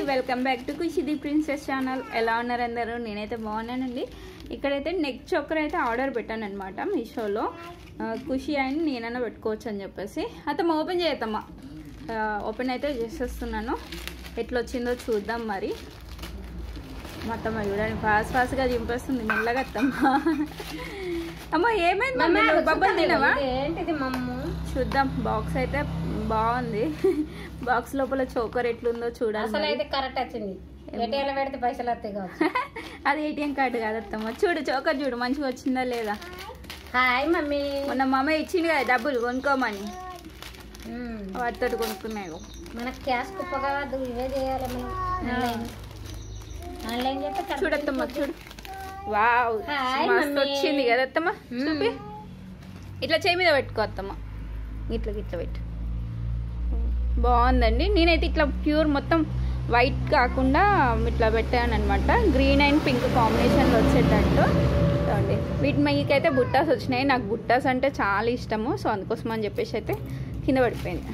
Welcome back to ఖుషిది princess channel ఎలా ఉన్నారు అందరూ నేనైతే బాగున్నానండి ఇక్కడైతే నెక్ చోకర్ అయితే ఆర్డర్ పెట్టాను అనమాట మీషోలో ఆ, ఖుషి అని నేనైనా పెట్టుకోవచ్చు అని చెప్పేసి అతమ్మ ఓపెన్ చేయతమ్మా ఓపెన్ అయితే చేసేస్తున్నాను ఎట్లా వచ్చిందో చూద్దాం మరి మొత్తం చూడండి ఫాస్ట్ ఫాస్ట్గా చింపేస్తుంది మెల్లగా అత్తమ్మ అమ్మ ఏమైంది మమ్మీ నువ్వు బొబ్బలు తినవా ఏంటిది మమ్ము చూద్దాం బాక్స్ అయితే బాగుంది బాక్స్ లోపల చోకర్ ఎట్లుందో చూడాలి అసలు మరి. అయితే కరెక్ట్ వచ్చింది ఏటీఎంలో పెడితే పైసలు వస్తాయి కావచ్చు అది ఏటీఎం కార్డు కాదత్తమ్మ చూడు చోకర్ చూడు మంచిగా వచ్చిందా లేదా హాయ్ మమ్మీ మొన్న మా అమ్మ ఇచ్చింది కదా డబ్బులు కొనుక్కోమని మ్మ్. వాటితో కొనుక్కున్నాయి మనకు క్యాష్ కుప్ప కావద్దు ఇవే చేయాలి మనం ఆన్లైన్ ఆన్లైన్ చేస్తే కరెక్ట్ చూడత్తమ్మ చూడు వావ్ హాయ్ మస్తు మమ్మీ. వచ్చింది కదత్తమ్మ చూపి ఇట్లా చేయి మీద పెట్టుకో అత్తమ్మ ఇట్లా ఇట్లా పెట్టు బాగుందండి నేనైతే ఇట్లా ప్యూర్ మొత్తం వైట్ కాకుండా ఇట్లా పెట్టాను అనమాట గ్రీన్ అండ్ పింక్ కాంబినేషన్లో వచ్చేటట్టు చూడండి వీటి మీకైతే బుట్టాస్ వచ్చినాయి నాకు బుట్టాస్ అంటే చాలా ఇష్టము సో అందుకోసం అని చెప్పేసి అయితే కింద పడిపోయింది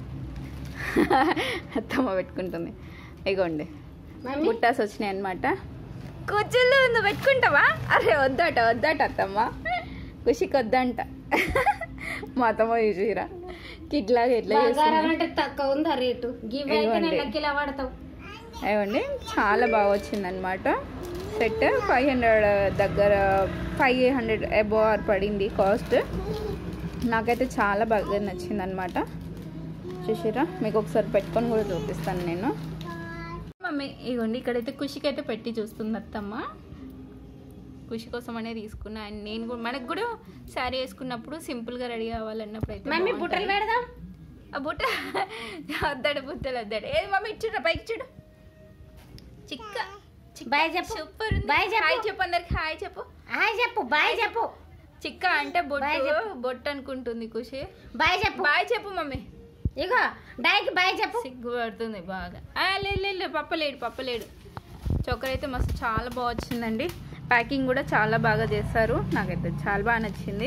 అత్తమ్మ పెట్టుకుంటుంది ఇగోండి మమ్మీ బుట్టాస్ వచ్చినాయి అనమాట కూర్చులు నువ్వు పెట్టుకుంటావా అరే వద్దట వద్దట అత్తమ్మ ఖుషికి వద్దంట మా అత్తమ్మ చూసిరా కిట్లాగా ఎట్లా బంగారం చేస్తుంది అంటే తక్కువ ఉందా రేటు గివ్ అయితే ఇవ్వండి. నెలకి ఇలా పడతావు ఏమండి చాలా బాగా వచ్చిందనమాట సెట్ ఫైవ్ హండ్రెడ్ దగ్గర ఫైవ్ హండ్రెడ్ అబోవ్ పడింది కాస్ట్ నాకైతే చాలా బాగా నచ్చింది అనమాట చూసిరా మీకు ఒకసారి పెట్టుకొని కూడా చూపిస్తాను నేను మమ్మీ ఇగోండి ఇక్కడైతే ఖుషికి అయితే పెట్టి చూస్తుంది అత్తమ్మ ఖుషి కోసం అనే తీసుకున్నా అండ్ నేను కూడా మనకు కూడా శారీ వేసుకున్నప్పుడు సింపుల్గా రెడీ అవ్వాలన్నప్పుడు అయితే మమ్మీ బాగుంటుంది. బుట్టలు పెడదాం ఆ బుట్ట వద్దాడు బుట్టలు వద్దాడు ఏది మమ్మీ చూడ పైకి చూడు చిక్క చిక్క. బాయ్ చెప్పు సూపర్ ఉంది. బాయ్ చెప్పు. హాయ్ చెప్పు అందరికి హాయ్ చెప్పు హాయ్ చెప్పు బాయ్ చెప్పు చిక్క అంటే బాయ్ బొట్టు చెప్పు. బొట్టు అనుకుంటుంది ఖుషి బాయ్ చెప్పు బాయ్ చెప్పు మమ్మీ ఇగో డైకి బాయ్ చెప్పు సిగ్గు పడుతుంది బాగా ఆ, లేదు లేదు లేదు, పప్పలేడు పప్పలేడు చొక్కర్ అయితే మస్తు చాలా బాగా వచ్చిందండి ప్యాకింగ్ కూడా చాలా బాగా చేస్తారు నాకైతే చాలా బాగా నచ్చింది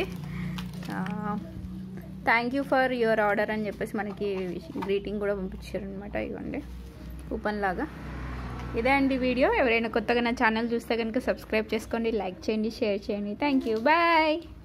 thank you for your order అని చెప్పేసి మనకి గ్రీటింగ్ కూడా పంపించారు అనమాట ఇవ్వండి కూపన్ లాగా ఇదే అండి వీడియో ఎవరైనా కొత్తగా నా ఛానల్ చూస్తే కనుక సబ్స్క్రైబ్ చేసుకోండి లైక్ చేయండి షేర్ చేయండి థ్యాంక్ యూ బాయ్